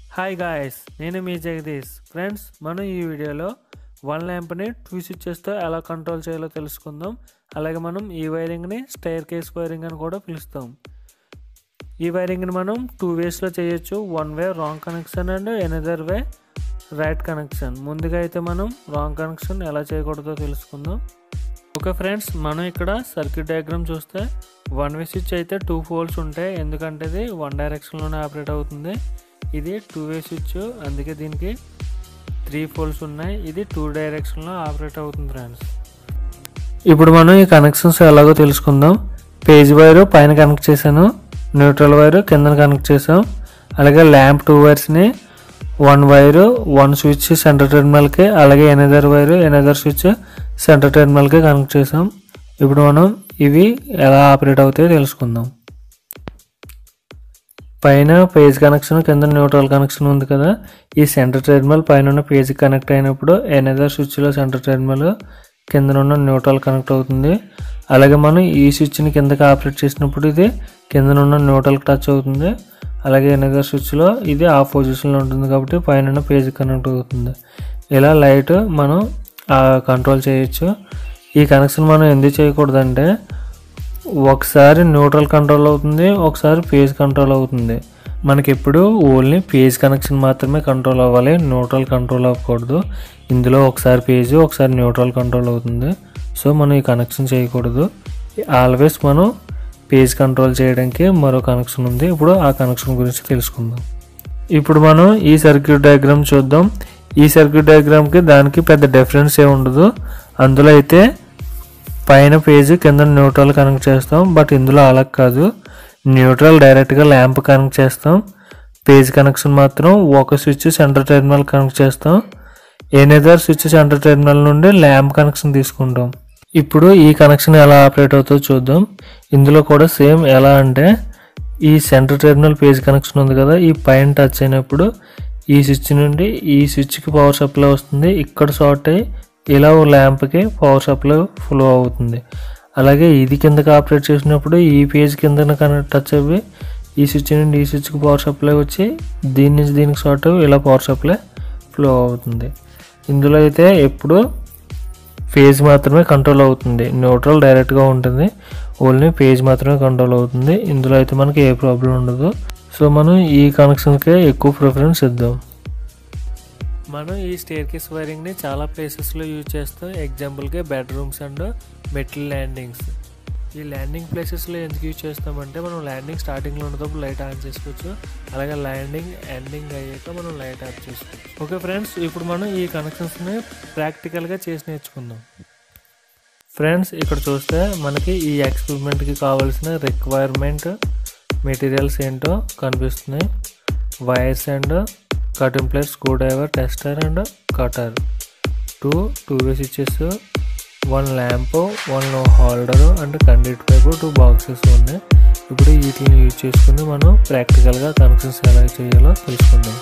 hi guys నేను మీ Jagadish friends మనం ఈ వీడియోలో వన్ ల్యాంప్ని టూ స్విచ్చెస్తో ఎలా కంట్రోల్ చేయాలో తెలుసుకుందాం అలాగే మనం ఈ వైరింగ్ని స్టైర్ కేస్ వైరింగ్ అని కూడా పిలుస్తాం ఈ వైరింగ్ని మనం టూ వేస్లో చేయొచ్చు one way wrong connection and another way right connection ముందుగా అయితే మనం రాంగ్ కనెక్షన్ ఎలా చేయకూడదో తెలుసుకుందాం ఓకే ఫ్రెండ్స్ మనం ఇక్కడ సర్క్యూట్ డయాగ్రామ్ చూస్తే వన్ వే స్విచ్ అయితే టూ ఫోల్స్ ఉంటాయి ఎందుకంటే ఇది వన్ డైరెక్షన్లోనే ఆపరేట్ అవుతుంది ఇది టూ వే స్విచ్ అందుకే దీనికి త్రీ ఫోల్స్ ఉన్నాయి ఇది టూ డైరెక్షన్లో ఆపరేట్ అవుతుంది ఫ్రెండ్స్ ఇప్పుడు మనం ఈ కనెక్షన్స్ ఎలాగో తెలుసుకుందాం పేజ్ వైర్ పైన కనెక్ట్ చేశాను న్యూట్రల్ వైర్ కింద కనెక్ట్ చేసాం అలాగే ల్యాంప్ టూ వైర్స్ని one wire one switch centre టెర్మినల్కి అలాగే another wire another switch centre టెర్మినల్కి కనెక్ట్ చేసాం ఇప్పుడు మనం ఇవి ఎలా ఆపరేట్ అవుతాయో తెలుసుకుందాం పైన పేజ్ కనెక్షన్ కింద న్యూట్రల్ కనెక్షన్ ఉంది కదా ఈ సెంటర్ టెర్మినల్ పైన ఉన్న పేజ్ కనెక్ట్ అయినప్పుడు ఎనదర్ స్విచ్లో సెంటర్ టెర్మినల్ కింద ఉన్న న్యూట్రల్ కనెక్ట్ అవుతుంది అలాగే మనం ఈ స్విచ్ని కిందకి ఆపరేట్ చేసినప్పుడు ఇది కింద ఉన్న న్యూట్రల్ టచ్ అవుతుంది అలాగే ఎనదర్ స్విచ్లో ఇది ఆఫ్ పొజిషన్లో ఉంటుంది కాబట్టి పైన పేజ్ కనెక్ట్ అవుతుంది ఇలా లైట్ మనం కంట్రోల్ చేయొచ్చు ఈ కనెక్షన్ మనం ఎందుకు చేయకూడదంటే ఒకసారి న్యూట్రల్ కంట్రోల్ అవుతుంది ఒకసారి పేజ్ కంట్రోల్ అవుతుంది మనకి ఎప్పుడు ఓన్లీ పేజ్ కనెక్షన్ మాత్రమే కంట్రోల్ అవ్వాలి న్యూట్రల్ కంట్రోల్ అవ్వకూడదు ఇందులో ఒకసారి పేజ్ ఒకసారి న్యూట్రల్ కంట్రోల్ అవుతుంది సో మనం ఈ కనెక్షన్ చేయకూడదు ఆల్వేస్ మనం పేజ్ కంట్రోల్ చేయడానికి మరో కనెక్షన్ ఉంది ఇప్పుడు ఆ కనెక్షన్ గురించి తెలుసుకుందాం ఇప్పుడు మనం ఈ సర్క్యూట్ డయాగ్రామ్ చూద్దాం ఈ సర్క్యూట్ డయాగ్రామ్కి దానికి పెద్ద డిఫరెన్స్ ఏ ఉండదు అందులో అయితే పైన పేజ్ కింద న్యూట్రల్ కనెక్ట్ చేస్తాం బట్ ఇందులో అలా కాదు న్యూట్రల్ డైరెక్ట్గా ల్యాంప్ కనెక్ట్ చేస్తాం పేజ్ కనెక్షన్ మాత్రం ఒక స్విచ్ సెంటర్ టెర్మినల్ కనెక్ట్ చేస్తాం ఎనేదర్ స్విచ్ సెంటర్ టెర్మినల్ నుండి ల్యాంప్ కనెక్షన్ తీసుకుంటాం ఇప్పుడు ఈ కనెక్షన్ ఎలా ఆపరేట్ అవుతుందో చూద్దాం ఇందులో కూడా సేమ్ ఎలా అంటే ఈ సెంటర్ టెర్మినల్ పేజ్ కనెక్షన్ ఉంది కదా ఈ పైన టచ్ అయినప్పుడు ఈ స్విచ్ నుండి ఈ స్విచ్కి పవర్ సప్లై వస్తుంది ఇక్కడ షార్ట్ అయ్యి ఇలా ల్యాంప్కి పవర్ సప్లై ఫ్లో అవుతుంది అలాగే ఇది కిందకి ఆపరేట్ చేసినప్పుడు ఈ పేజ్ కింద కనెక్ట్ టచ్ అవ్వి ఈ స్విచ్ నుండి ఈ స్విచ్కి పవర్ సప్లై వచ్చి దీని నుంచి దీనికి షార్ట్ అవ్వి ఇలా పవర్ సప్లై ఫ్లో అవుతుంది ఇందులో అయితే ఎప్పుడు పేజ్ మాత్రమే కంట్రోల్ అవుతుంది న్యూట్రల్ డైరెక్ట్గా ఉంటుంది ఓన్లీ పేజ్ మాత్రమే కంట్రోల్ అవుతుంది ఇందులో అయితే మనకి ఏ ప్రాబ్లం ఉండదు సో మనం ఈ కనెక్షన్కే ఎక్కువ ప్రిఫరెన్స్ ఇద్దాం మనం ఈ స్టేర్ కేస్ వైరింగ్ని చాలా ప్లేసెస్లో యూజ్ చేస్తాం ఎగ్జాంపుల్గా బెడ్రూమ్స్ అండ్ మెటల్ ల్యాండింగ్స్ ఈ ల్యాండింగ్ ప్లేసెస్లో ఎందుకు యూజ్ చేస్తామంటే మనం ల్యాండింగ్ స్టార్టింగ్లో ఉన్నప్పుడు లైట్ ఆన్ చేసుకోవచ్చు అలాగే ల్యాండింగ్ ఎండింగ్ అయ్యాక మనం లైట్ ఆఫ్ చేసుకోవచ్చు ఓకే ఫ్రెండ్స్ ఇప్పుడు మనం ఈ కనెక్షన్స్ని ప్రాక్టికల్గా చేసి నేర్చుకుందాం ఫ్రెండ్స్ ఇక్కడ చూస్తే మనకి ఈ ఎక్స్పెరిమెంట్కి కావాల్సిన రిక్వైర్మెంట్ మెటీరియల్స్ ఏంటో కనిపిస్తున్నాయి wires and cutting plate screwdriver tester and cutter two two way switches one lamp one holder and conduit pipe two boxes ఉన్నాయి ఇప్పుడు వీటిని యూజ్ చేసుకుని మనం ప్రాక్టికల్గా కనెక్షన్స్ ఎలా చేయాలో తెలుసుకుందాం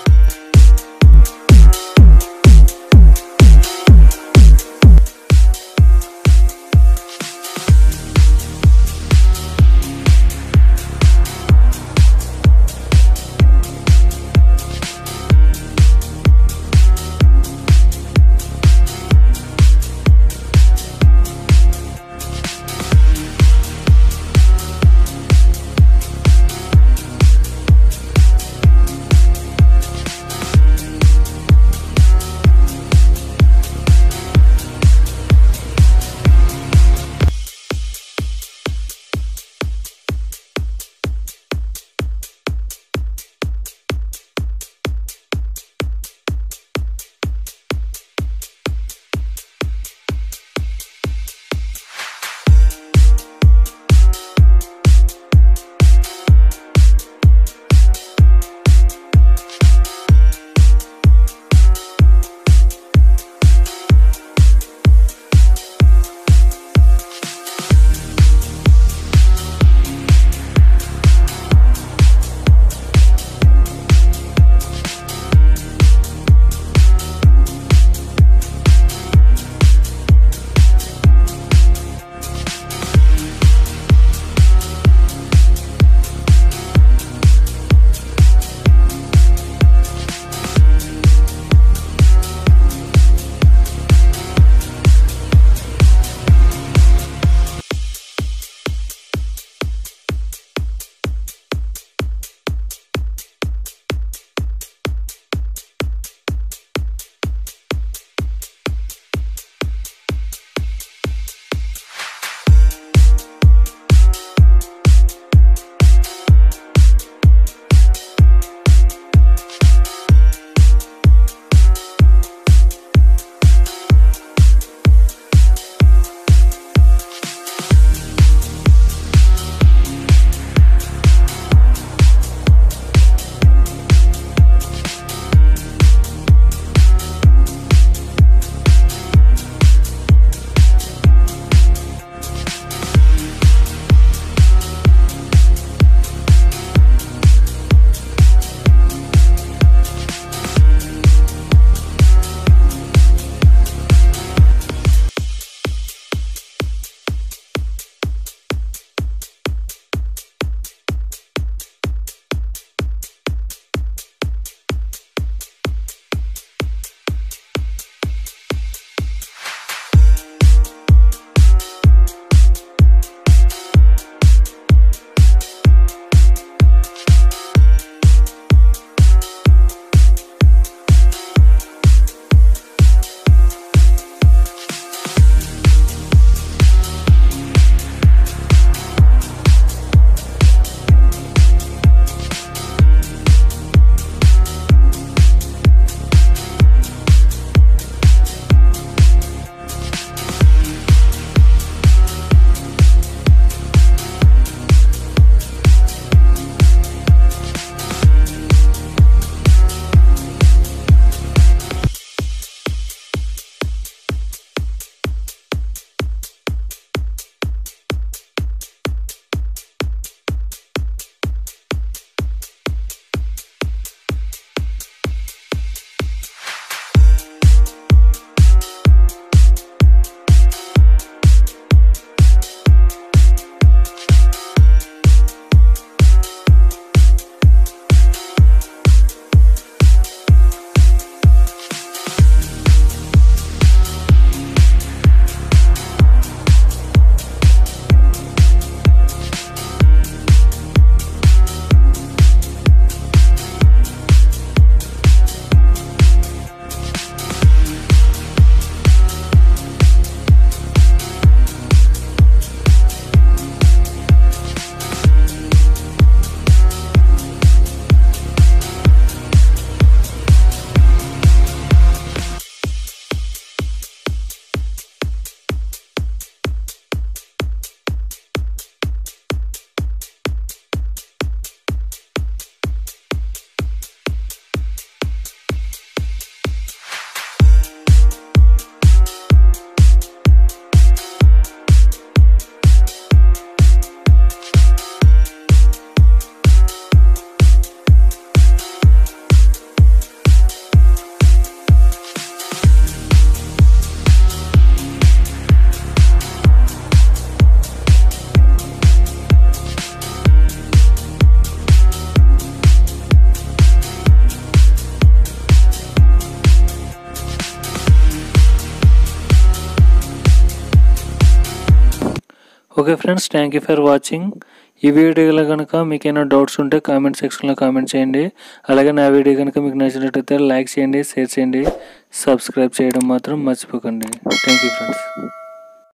okay friends thank you for watching ఈ వీడియోలో కనుక మీకు ఏమైనా డౌట్స్ ఉంటే కామెంట్ సెక్షన్లో కామెంట్ చేయండి అలాగే నా వీడియో కనుక మీకు నచ్చినట్టయితే లైక్ చేయండి షేర్ చేయండి సబ్స్క్రైబ్ చేయడం మాత్రం మర్చిపోకండి థ్యాంక్ యూ ఫ్రెండ్స్